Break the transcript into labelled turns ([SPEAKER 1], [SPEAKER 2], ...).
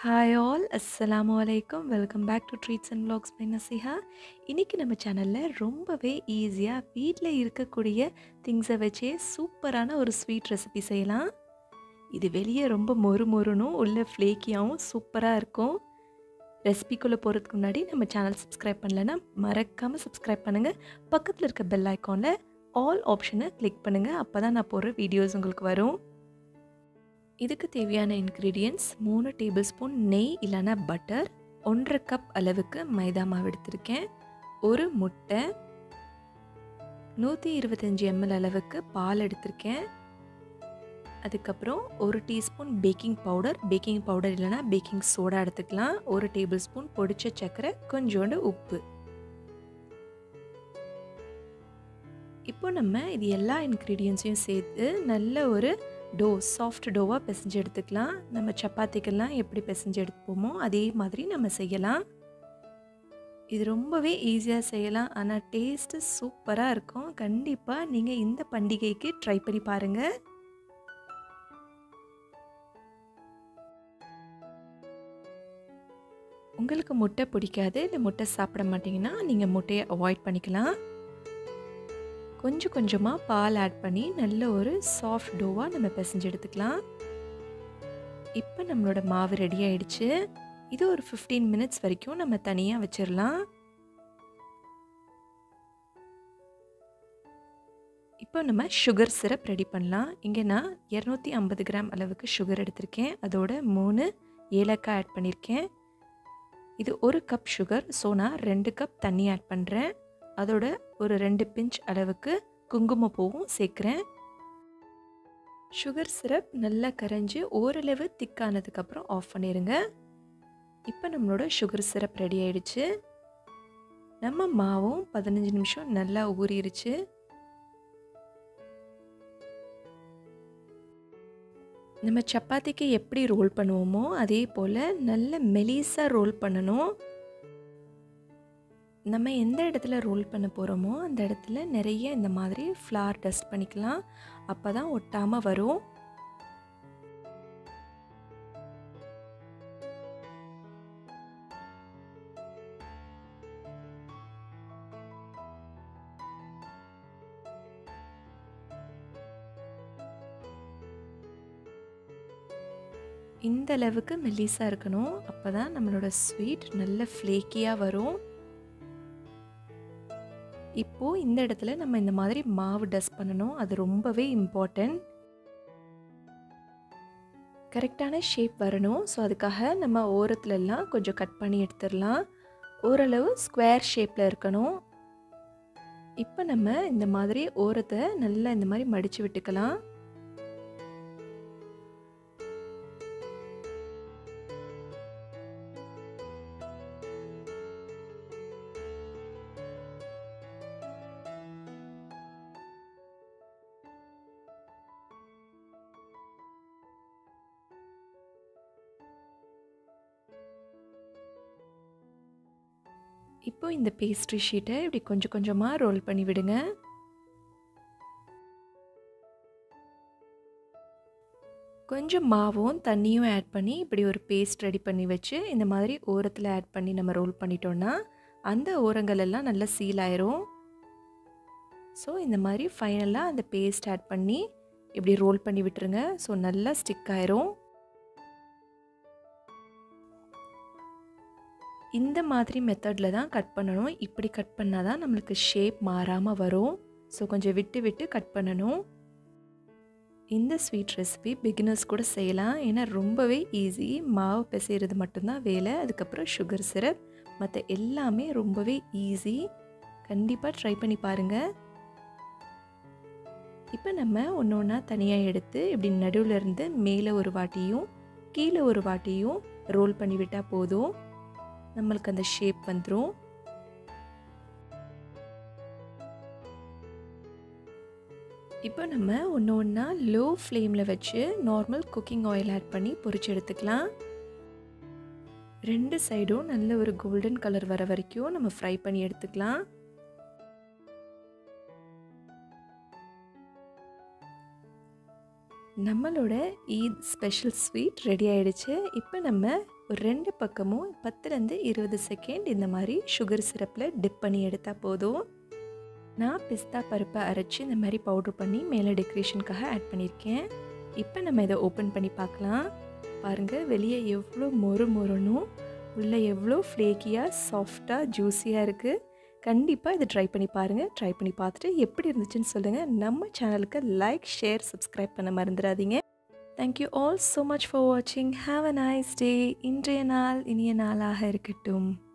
[SPEAKER 1] hi all அஸ்ஸலாமு அலைக்கும் welcome back to treats and vlogs by Nasiha இன்றைக்கி நம்ம சேனலில் ரொம்பவே ஈஸியாக வீட்டில் இருக்கக்கூடிய திங்ஸை வச்சே சூப்பரான ஒரு ஸ்வீட் ரெசிபி செய்யலாம் இது வெளியே ரொம்ப மொறு மொறுனும் உள்ள ஃப்ளேக்கியாகவும் சூப்பராக இருக்கும் ரெசிபிக்குள்ளே போகிறதுக்கு முன்னாடி நம்ம சேனல் சப்ஸ்கிரைப் பண்ணலைன்னா மறக்காமல் சப்ஸ்கிரைப் பண்ணுங்கள் பக்கத்தில் இருக்க பெல் ஐக்கானில் ஆல் ஆப்ஷனை கிளிக் பண்ணுங்கள் அப்போ தான் நான் போடுற வீடியோஸ் உங்களுக்கு வரும் இதுக்கு தேவையான இன்க்ரீடியன்ட்ஸ் மூணு டேபிள் ஸ்பூன் நெய் இல்லைன்னா பட்டர் ஒன்றரை கப் அளவுக்கு மைதா மாவு எடுத்திருக்கேன் ஒரு முட்டை நூற்றி இருபத்தஞ்சி எம்எல் அளவுக்கு பால் எடுத்திருக்கேன் அதுக்கப்புறம் ஒரு teaspoon baking powder baking powder இல்லைன்னா பேக்கிங் சோடா எடுத்துக்கலாம் ஒரு டேபிள் ஸ்பூன் பொடிச்ச சர்க்கரை கொஞ்சோண்டு உப்பு இப்போ நம்ம இது எல்லா இன்க்ரீடியன்ஸையும் சேர்த்து நல்ல ஒரு டோ சாஃப்ட் டோவாக பிசைஞ்சு எடுத்துக்கலாம் நம்ம சப்பாத்திக்கெல்லாம் எப்படி பிசைஞ்சு எடுப்போமோ அதே மாதிரி நம்ம செய்யலாம் இது ரொம்பவே ஈஸியாக செய்யலாம் ஆனால் டேஸ்ட்டு சூப்பராக இருக்கும் கண்டிப்பாக நீங்கள் இந்த பண்டிகைக்கு ட்ரை பண்ணி பாருங்கள் உங்களுக்கு முட்டை பிடிக்காது இல்லை முட்டை சாப்பிட மாட்டிங்கன்னா நீங்கள் முட்டையை அவாய்ட் பண்ணிக்கலாம் கொஞ்சம் கொஞ்சமாக பால் ஆட் பண்ணி நல்ல ஒரு சாஃப்ட் டோவாக நம்ம பிசைஞ்சு எடுத்துக்கலாம் இப்போ நம்மளோட மாவு ரெடி ஆயிடுச்சு இது ஒரு ஃபிஃப்டீன் மினிட்ஸ் வரைக்கும் நம்ம தனியாக வச்சிடலாம் இப்போ நம்ம சுகர் சிரப் ரெடி பண்ணலாம் இங்கே நான் இரநூத்தி ஐம்பது கிராம் அளவுக்கு சுகர் எடுத்திருக்கேன் அதோட மூணு ஏலக்காய் ஆட் பண்ணியிருக்கேன் இது ஒரு கப் சுகர் ஸோ நான் ரெண்டு கப் தண்ணி ஆட் பண்ணுறேன் அதோட ஒரு ரெண்டு பிஞ்ச் அளவுக்கு குங்குமப்பூவும் சேர்க்குறேன் சுகர் சிரப் நல்லா கரைஞ்சி ஓரளவு திக்கானதுக்கப்புறம் ஆஃப் பண்ணிடுங்க இப்போ நம்மளோட சுகர் சிரப் ரெடி ஆயிடுச்சு நம்ம மாவும் பதினஞ்சு நிமிஷம் நல்லா ஊறிடுச்சு நம்ம சப்பாத்திக்கு எப்படி ரோல் பண்ணுவோமோ அதே போல் நல்ல மெலிசாக ரோல் பண்ணணும் நம்ம எந்த இடத்துல ரோல் பண்ண போகிறோமோ அந்த இடத்துல நிறைய இந்த மாதிரி ஃப்ளார் டஸ்ட் பண்ணிக்கலாம் அப்போ தான் ஒட்டாமல் வரும் இந்த அளவுக்கு மெல்லிஸாக இருக்கணும் அப்போ தான் நம்மளோட ஸ்வீட் நல்ல ஃப்ளேக்கியாக வரும் இப்போது இந்த இடத்துல நம்ம இந்த மாதிரி மாவு டஸ்ட் பண்ணணும் அது ரொம்பவே இம்பார்ட்டன்ட் கரெக்டான ஷேப் வரணும் ஸோ அதுக்காக நம்ம ஓரத்துலலாம் கொஞ்சம் கட் பண்ணி எடுத்துடலாம் ஓரளவு ஸ்கொயர் ஷேப்பில் இருக்கணும் இப்போ நம்ம இந்த மாதிரி ஓரத்தை நல்லா இந்த மாதிரி மடித்து விட்டுக்கலாம் இப்போ இந்த பேஸ்ட்ரி ஷீட்டை இப்படி கொஞ்சம் கொஞ்சமாக ரோல் பண்ணி விடுங்க கொஞ்சம் மாவும் தண்ணியும் ஆட் பண்ணி இப்படி ஒரு பேஸ்ட் ரெடி பண்ணி வச்சு இந்த மாதிரி ஓரத்தில் ஆட் பண்ணி நம்ம ரோல் பண்ணிட்டோன்னா அந்த ஓரங்கள் எல்லாம் நல்லா சீல் ஆயிரும் ஸோ இந்த மாதிரி ஃபைனலாக அந்த பேஸ்ட் ஆட் பண்ணி இப்படி ரோல் பண்ணி விட்டுருங்க ஸோ நல்லா ஸ்டிக் ஆயிரும் இந்த மாதிரி மெத்தடில் தான் கட் பண்ணணும் இப்படி கட் பண்ணால் தான் நம்மளுக்கு ஷேப் மாறாமல் வரும் ஸோ கொஞ்சம் விட்டு விட்டு கட் பண்ணணும் இந்த ஸ்வீட் ரெசிபி பிகினர்ஸ் கூட செய்யலாம் ஏன்னா ரொம்பவே ஈஸி மாவு பிசைகிறது மட்டும்தான் வேலை அதுக்கப்புறம் சுகர் சிரப் மற்ற எல்லாமே ரொம்பவே ஈஸி கண்டிப்பாக ட்ரை பண்ணி பாருங்கள் இப்போ நம்ம ஒன்று ஒன்றா தனியாக எடுத்து இப்படி நடுவில் இருந்து மேலே ஒரு வாட்டியும் கீழே ஒரு வாட்டியும் ரோல் பண்ணி விட்டால் போதும் நம்மளுக்கு அந்த ஷேப் வந்துடும் இப்போ நம்ம ஒன்று ஒன்றா லோ ஃப்ளேமில் வச்சு நார்மல் குக்கிங் ஆயில் ஆட் பண்ணி பொரிச்சு எடுத்துக்கலாம் ரெண்டு சைடும் நல்ல ஒரு கோல்டன் கலர் வர வரைக்கும் நம்ம ஃப்ரை பண்ணி எடுத்துக்கலாம் நம்மளோட ஈத் ஸ்பெஷல் ஸ்வீட் ரெடி ஆயிடுச்சு இப்போ நம்ம ஒரு ரெண்டு பக்கமும் பத்துலேருந்து இருபது செகண்ட் இந்த மாதிரி சுகர் சிரப்பில் டிப் பண்ணி எடுத்தால் போதும் நான் பிஸ்தா பருப்பை அரைச்சி இந்த மாதிரி பவுட்ரு பண்ணி மேலே டெக்கரேஷனுக்காக ஆட் பண்ணியிருக்கேன் இப்போ நம்ம இதை ஓப்பன் பண்ணி பார்க்கலாம் பாருங்கள் வெளியே எவ்வளோ மொறு மொறுனும் உள்ளே எவ்வளோ ஃப்ளேக்கியாக சாஃப்டாக ஜூஸியாக இருக்குது கண்டிப்பாக இதை ட்ரை பண்ணி பாருங்கள் ட்ரை பண்ணி பார்த்துட்டு எப்படி இருந்துச்சுன்னு சொல்லுங்கள் நம்ம சேனலுக்கு லைக் ஷேர் சப்ஸ்கிரைப் பண்ண மறந்துடாதீங்க thank you all so much for வாட்சிங் ஹாவ் அ நைஸ் டே இன்றைய நாள் இனிய நாளாக இருக்கட்டும்